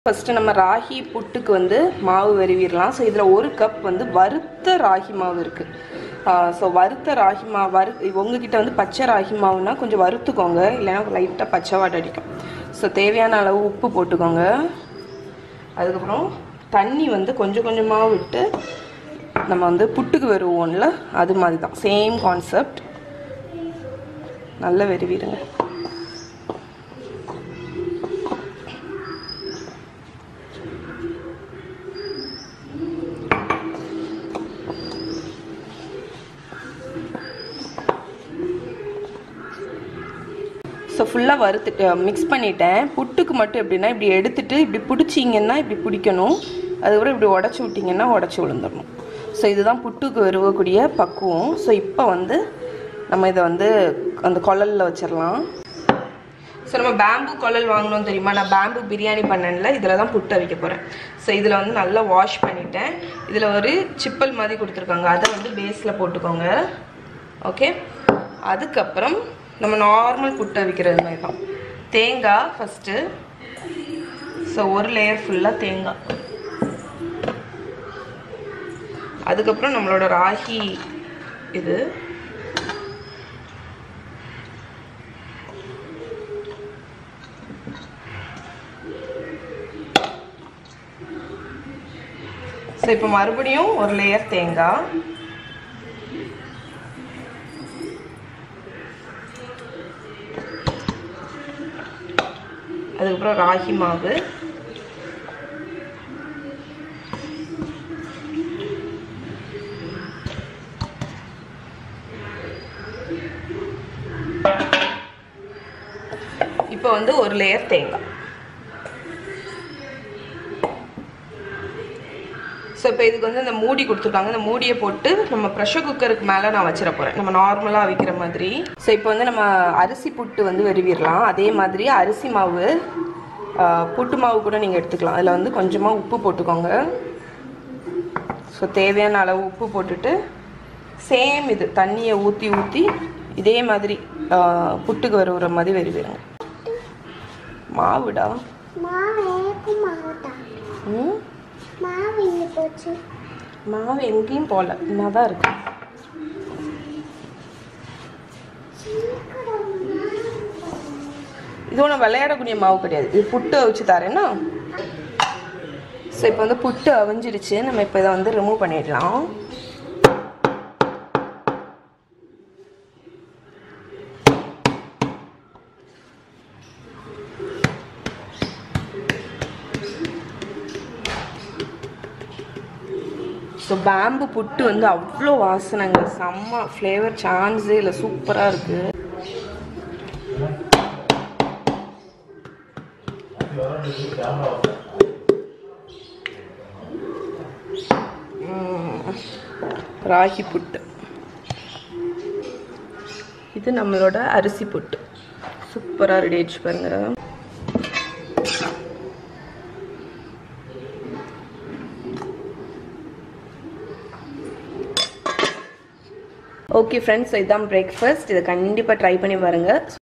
first நம்ம ராகி புட்டுக்கு வந்து மாவு வருவிடலாம் ஸோ இதில் ஒரு கப் வந்து வறுத்த ராகி மாவு இருக்குது ஸோ வறுத்த ராகி மாவு வறு உங்ககிட்ட வந்து பச்சை ராகி மாவுனா கொஞ்சம் வறுத்துக்கோங்க இல்லைன்னா லைட்டாக பச்சை வாடை அடிக்கும் ஸோ தேவையான அளவு உப்பு போட்டுக்கோங்க அதுக்கப்புறம் தண்ணி வந்து கொஞ்சம் கொஞ்சமாக விட்டு நம்ம வந்து புட்டுக்கு வருவோம்ல அது மாதிரி தான் சேம் கான்செப்ட் நல்லா வெறுவிடுங்க ஸோ ஃபுல்லாக வறுத்துட்டு மிக்ஸ் பண்ணிட்டேன் புட்டுக்கு மட்டும் எப்படின்னா இப்படி எடுத்துட்டு இப்படி பிடிச்சிங்கன்னா இப்படி பிடிக்கணும் அதுக்கப்புறம் இப்படி உடச்சி விட்டிங்கன்னா உடச்சி விழுந்துடணும் ஸோ இதுதான் புட்டுக்கு வருவக்கூடிய பக்குவம் ஸோ இப்போ வந்து நம்ம இதை வந்து அந்த குழலில் வச்சிடலாம் ஸோ நம்ம பேம்பு குழல் வாங்கணும் தெரியுமா நான் பேம்பு பிரியாணி பண்ணேன்ல இதில் தான் புட்டு வைக்க போகிறேன் ஸோ இதில் வந்து நல்லா வாஷ் பண்ணிட்டேன் இதில் ஒரு சிப்பல் மாதிரி கொடுத்துருக்காங்க அதை வந்து பேஸில் போட்டுக்கோங்க ஓகே அதுக்கப்புறம் நம்ம நார்மல் புட்டு அவிக்கிறது மாதிரி தான் தேங்காய் ஃபஸ்ட்டு ஸோ ஒரு லேயர் ஃபுல்லாக தேங்காய் அதுக்கப்புறம் நம்மளோட ராகி இது ஸோ இப்போ மறுபடியும் ஒரு லேயர் தேங்காய் அதுக்கப்புறம் ராகி மாவு இப்போ வந்து ஒரு லேயர் தேங்காய் ஸோ இப்போ இதுக்கு வந்து இந்த மூடி கொடுத்துருக்காங்க இந்த மூடியை போட்டு நம்ம ப்ரெஷர் குக்கருக்கு மேலே நான் வச்சிட போகிறேன் நம்ம நார்மலாக வைக்கிற மாதிரி ஸோ இப்போ வந்து நம்ம அரிசி புட்டு வந்து வெறுவிடலாம் அதே மாதிரி அரிசி மாவு ஆ, புட்டு மாவு கூட நீங்கள் எடுத்துக்கலாம் அதில் வந்து கொஞ்சமாக உப்பு போட்டுக்கோங்க ஸோ தேவையான அளவு உப்பு போட்டுட்டு சேம் இது தண்ணியை ஊற்றி ஊற்றி இதே மாதிரி ஆ, புட்டுக்கு வருகிற மாதிரி வெறுவிடுங்க மாவுடா மாவு ஏக்கும் மாவு தான் ம் மாவு இங்கே போச்சு மாவு எங்கேயும் போகல இன்னும் தான் இருக்கு இது ஒன்றும் விளையாடக்கூடிய மாவு கிடையாது இது புட்டு அவிச்சு தரேன்னா ஸோ இப்போ வந்து புட்டு அவிஞ்சிருச்சு நம்ம இப்போ இதை வந்து ரிமூவ் பண்ணிடலாம் ஸோ பேம்பு புட்டு வந்து அவ்வளோ வாசனைங்க செம்ம ஃப்ளேவர் சான்ஸே இல்லை சூப்பராக இருக்குது ராகி புட்டு இது நம்மளோட அரிசி புட்டு சூப்பராக ரெடி ஆயிடுச்சு பாருங்க ஓகே ஃப்ரெண்ட்ஸ் இதுதான் பிரேக்ஃபாஸ்ட் இதை கண்டிப்பாக ட்ரை பண்ணி பாருங்கள்